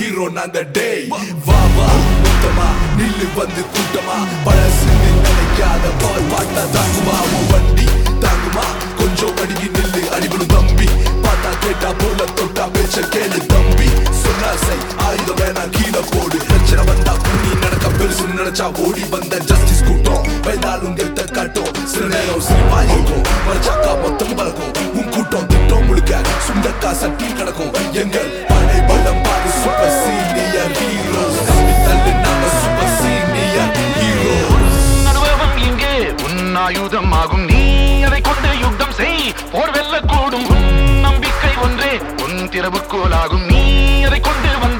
hero நாங்க டே வா வா மொத்தமா நில்லு வந்து கூட்டமா பழசு நினைக்காத பால் பாட்டா தாங்குமா உன் வண்டி தாங்குமா கொஞ்சம் அடிக்கி நில்லு அடிபடும் தம்பி பார்த்தா கேட்டா போல தொட்டா பேச்ச கேளு தம்பி சொன்னா செய் ஆயுதம் வேணா கீழே போடு பிரச்சனை வந்தா புண்ணி நடக்க பெருசு நினைச்சா ஓடி வந்த ஜஸ்டிஸ் கூட்டம் பயந்தாலும் கெத்த காட்டும் சில நேரம் சிரிப்பா இருக்கும் மறைச்சாக்கா மொத்தம் பறக்கும் உன் கூட்டம் திட்டம் முழுக்க சுண்டக்கா சட்டி கிடக்கும் எங்கள் படை பலம் பாரு சூப்பர் சீனியர் ஹீரோ தள்ளு நாம சூப்பர் சீனியர் ஹீரோ அனுபவம் இங்கே உன் ஆயுதம் ஆகும் நீ அதை கொண்டு யுத்தம் செய் போர் வெல்லக்கூடும் உன் நம்பிக்கை ஒன்றே உன் திறவுக்கோலாகும் நீ அதை கொண்டு வந்த